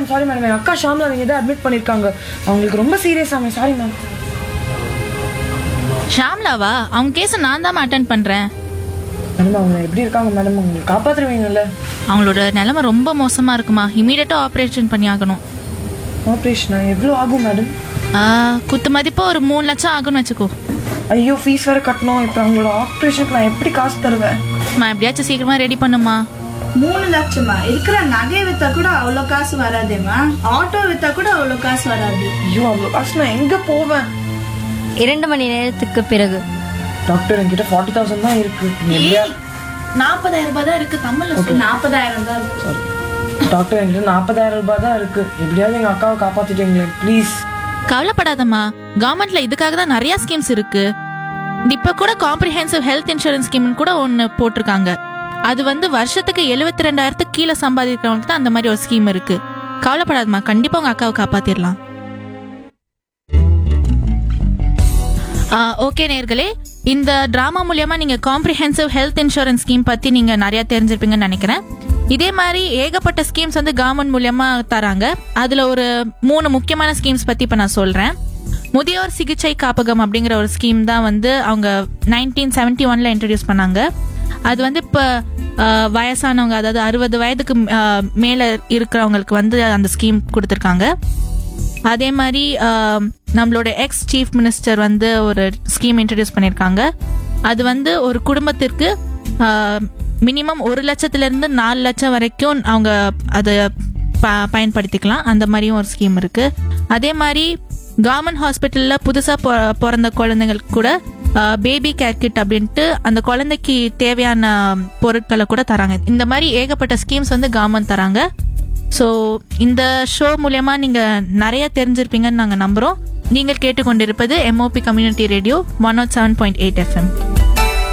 madam sorry madam என் அக்கா ஷாம்லா அவங்க தான் அட்மிட் பண்ணியிருக்காங்க அவங்களுக்கு ரொம்ப சீரியஸ் ஆகும் சாரி மேம் ஷாம்லாவா அவங்க கேஸை நான் தான் அட்டன் பண்றேன் மேடம் அவங்க எப்படி இருக்காங்க மேடம் உங்களுக்கு காப்பாத்துருவீங்கல்ல அவங்களோட நிலைமை ரொம்ப மோசமா இருக்குமா இமீடியட்டா ஆபரேஷன் பண்ணி ஆகணும் ஆப்ரேஷனா எவ்வளோ ஆகும் மேடம் ஆ, குத்து மதிப்பா ஒரு மூணு லட்சம் ஆகும்னு வச்சுக்கோ ஐயோ ஃபீஸ் வேற கட்டணும் இப்போ அவங்களோட ஆப்ரேஷனுக்கு நான் எப்படி காசு தருவேன் நான் எப்படியாச்சும் சீக்கிரமா ரெடி பண்ணுமா மூணு லட்சமா இருக்கிற நகை வித்தா கூட அவ்வளோ காசு வராதேம்மா ஆட்டோ வித்தா கூட அவ்வளோ காசு வராது ஐயோ அவ்வளோ காசு நான் எங்கே போவேன் இரண்டு மணி நேரத்துக்கு பிறகு டாக்டர் என்கிட்ட ஃபார்ட்டி தௌசண்ட் தான் இருக்கு நீ எப்படியா நாற்பதாயிரம் ரூபாய் தான் இருக்கு தமிழ்ல நாற்பதாயிரம் தான் இருக்கு சாரி டாக்டர் என்கிட்ட நாற்பதாயிரம் ரூபாய் தான் இருக்கு எப்படியாவது எங்கள் அக்காவை காப்பாற்றிட்டீங்களேன் ப்ளீஸ் கவலைப்படாதம்மா கவர்மெண்ட்ல இதுக்காக தான் நிறைய ஸ்கீம்ஸ் இருக்கு இப்ப கூட காம்ப்ரிஹென்சிவ் ஹெல்த் இன்சூரன்ஸ் ஸ்கீம் கூட ஒன்னு போட்டிருக்காங்க அது வந்து வருஷத்துக்கு எழுபத்தி ரெண்டாயிரத்துக்கு கீழே சம்பாதிக்கிறவங்களுக்கு தான் அந்த மாதிரி ஒரு ஸ்கீம் இருக்கு கவலைப்படாதம்மா கண்டிப்பா உங்க அக்காவை காப்பாத்திடலாம் ஓகே நேர்களே இந்த டிராமா மூலியமா நீங்க காம்ப்ரிஹென்சிவ் ஹெல்த் இன்சூரன்ஸ் ஸ்கீம் பத்தி நீங்க நிறைய தெரிஞ்சிருப்பீங்கன்னு நினைக்கிறேன் இதே மாதிரி ஏகப்பட்ட ஸ்கீம்ஸ் வந்து கவர்மெண்ட் மூலியமா தராங்க அதுல ஒரு மூணு முக்கியமான ஸ்கீம்ஸ் பத்தி இப்ப நான் சொல்றேன் முதியோர் சிகிச்சை காப்பகம் அப்படிங்கிற ஒரு ஸ்கீம் தான் வந்து அவங்க நைன்டீன் செவன்டி ஒன்ல இன்ட்ரடியூஸ் பண்ணாங்க அது வந்து இப்போ வயசானவங்க அதாவது அறுபது வயதுக்கு அஹ், மேல இருக்கிறவங்களுக்கு வந்து அந்த ஸ்கீம் கொடுத்துருக்காங்க அதே மாதிரி ஆஹ், நம்மளோட எக்ஸ் சீஃப் மினிஸ்டர் வந்து ஒரு ஸ்கீம் இன்ட்ரடியூஸ் பண்ணியிருக்காங்க அது வந்து ஒரு குடும்பத்திற்கு மினிமம் ஒரு லட்சத்துல இருந்து நாலு லட்சம் வரைக்கும் அவங்க அதை ப- பயன்படுத்திக்கலாம் அந்த மாதிரியும் ஒரு ஸ்கீம் இருக்கு அதே மாதிரி கவர்மெண்ட் ஹாஸ்பிட்டல்ல புதுசா பொ- பிறந்த குழந்தைங்களுக்கு கூட பேபி கேர் கிட் அப்படின்ட்டு அந்த குழந்தைக்கு தேவையான பொருட்களை கூட தராங்க இந்த மாதிரி ஏகப்பட்ட ஸ்கீம்ஸ் வந்து கவர்மெண்ட் தராங்க ஸோ இந்த ஷோ மூலயமா நீங்க நிறைய தெரிஞ்சிருப்பீங்கன்னு நாங்க நம்புறோம் நீங்கள் கேட்டுக்கொண்டிருப்பது MOP community radio one nought seven point eight FM